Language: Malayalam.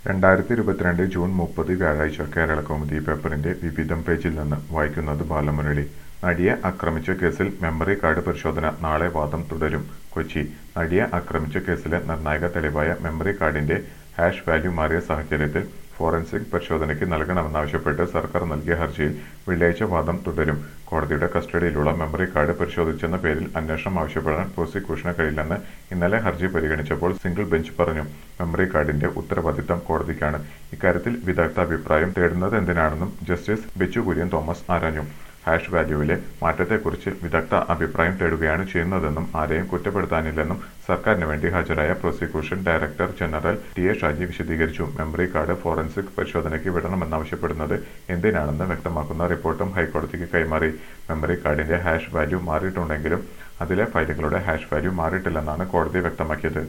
രണ്ടായിരത്തി ഇരുപത്തിരണ്ട് ജൂൺ മുപ്പത് വ്യാഴാഴ്ച കേരളകൗമുദി പേപ്പറിന്റെ വിവിധം പേജിൽ നിന്ന് വായിക്കുന്നത് ബാലമുരളി നടിയെ ആക്രമിച്ച കേസിൽ മെമ്മറി കാർഡ് പരിശോധന നാളെ വാദം തുടരും കൊച്ചി നടിയെ ആക്രമിച്ച കേസിലെ നിർണായക തെളിവായ മെമ്മറി കാർഡിന്റെ ഹാഷ് വാല്യൂ മാറിയ സാഹചര്യത്തിൽ ഫോറൻസിക് പരിശോധനയ്ക്ക് നൽകണമെന്നാവശ്യപ്പെട്ട് സർക്കാർ നൽകിയ ഹർജിയിൽ വെള്ളിയാഴ്ച വാദം തുടരും കോടതിയുടെ കസ്റ്റഡിയിലുള്ള മെമ്മറി കാർഡ് പരിശോധിച്ചെന്ന പേരിൽ അന്വേഷണം ആവശ്യപ്പെടാൻ പ്രോസിക്യൂഷന് കഴിയില്ലെന്ന് ഇന്നലെ ഹർജി പരിഗണിച്ചപ്പോൾ സിംഗിൾ ബെഞ്ച് പറഞ്ഞു മെമ്മറി കാർഡിന്റെ ഉത്തരവാദിത്തം കോടതിക്കാണ് ഇക്കാര്യത്തിൽ വിദഗ്ധ അഭിപ്രായം തേടുന്നത് എന്തിനാണെന്നും ജസ്റ്റിസ് ബെച്ചു കുര്യൻ തോമസ് ആരാഞ്ഞു ഹാഷ് വാല്യൂവിലെ മാറ്റത്തെക്കുറിച്ച് വിദഗ്ധ അഭിപ്രായം തേടുകയാണ് ചെയ്യുന്നതെന്നും ആരെയും കുറ്റപ്പെടുത്താനില്ലെന്നും സർക്കാരിന് വേണ്ടി ഹാജരായ prosecution director general T A Shaji വിശദീകരിച്ചു മെമ്മറി കാർഡ് ഫോറൻസിക് പരിശോധനയ്ക്ക് വിടണമെന്നാവശ്യപ്പെടുന്നത് എന്തിനാണെന്ന് വ്യക്തമാക്കുന്ന റിപ്പോർട്ടും ഹൈക്കോടതിക്ക് കൈമാറി മെമ്മറി കാർഡിന്റെ ഹാഷ് വാല്യൂ മാറിയിട്ടുണ്ടെങ്കിലും അതിലെ ഫയലുകളുടെ ഹാഷ് വാല്യൂ മാറിയിട്ടില്ലെന്നാണ് കോടതി വ്യക്തമാക്കിയത്